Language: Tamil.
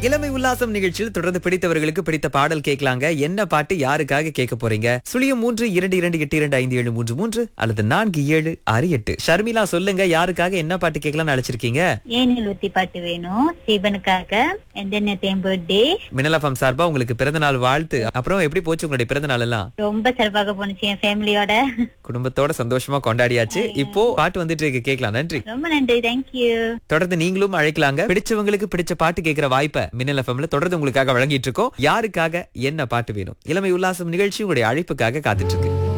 இளமை உல்லாசம் நிகழ்ச்சியில் தொடர்ந்து பிடித்தவர்களுக்கு பிடித்த பாடல் கேட்கலாங்க என்ன பாட்டு யாருக்காக கேட்க போறீங்க சுழியம் மூன்று இரண்டு இரண்டு எட்டு இரண்டு ஐந்து ஏழு மூன்று மூன்று அல்லது நான்கு ஏழு ஆறு எட்டு ஷர்மிளா சொல்லுங்க யாருக்காக என்ன பாட்டு கேட்கலாம்னு அழைச்சிருக்கீங்க ஏனில் ஊத்தி பாட்டு வேணும் சிவனுக்காக எந்த பர்த்டே மினலஃபம் சார்பா உங்களுக்கு பிறந்த நாள் வாழ்த்து அப்புறம் எப்படி போச்சு உங்களுடைய பிறந்த நாள் எல்லாம் ரொம்ப சிறப்பாக போனுச்சு என் ஃபேமிலியோட குடும்பத்தோட சந்தோஷமா கொண்டாடியாச்சு இப்போ பாட்டு வந்துட்டு இருக்கு கேட்கலாம் நன்றி ரொம்ப நன்றி தேங்க்யூ தொடர்ந்து நீங்களும் அழைக்கலாங்க பிடிச்சவங்களுக்கு பிடிச்ச பாட்டு கேட்கிற வாய்ப்பை மின்னல் எஃப்எம்ல தொடர்ந்து உங்களுக்காக வழங்கிட்டு இருக்கோம் யாருக்காக என்ன பாட்டு வேணும் இளமை உல்லாசம் நிகழ்ச்சி உங்களுடைய அழைப்புக்காக காத்துட்டு இருக்கு